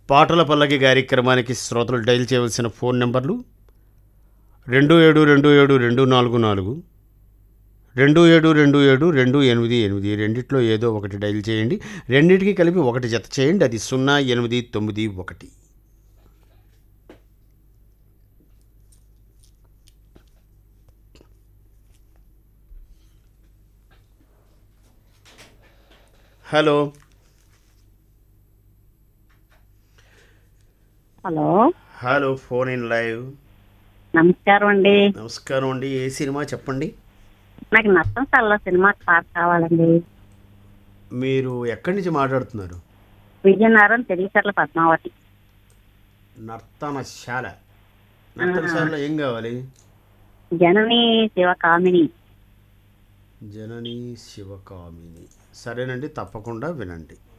పాటల పల్లకి కార్యక్రమానికి శ్రోతలు డైల్ చేయవలసిన ఫోన్ నెంబర్లు రెండు ఏడు రెండు ఏడు రెండు నాలుగు నాలుగు రెండు ఏడు రెండు ఏడు రెండు ఎనిమిది ఎనిమిది రెండిట్లో ఏదో ఒకటి డైల్ చేయండి రెండింటికి కలిపి ఒకటి జత చేయండి అది సున్నా ఎనిమిది తొమ్మిది ఒకటి hello hello hello phone in live నమస్కారం అండి నమస్కారం అండి ఏ సినిమా చెప్పండి నాకు నష్టం సల్ల సినిమా పాట కావాలండి మీరు ఎక్కడి నుంచి మాట్లాడుతున్నారు విజయనగరం తెలియచర్ల పద్మావతి నర్తనశాల నర్తనశాలలో ఏం కావాలి జనని శివకామిని జనని శివకామిని సరేనండి తప్పకుండా వినండి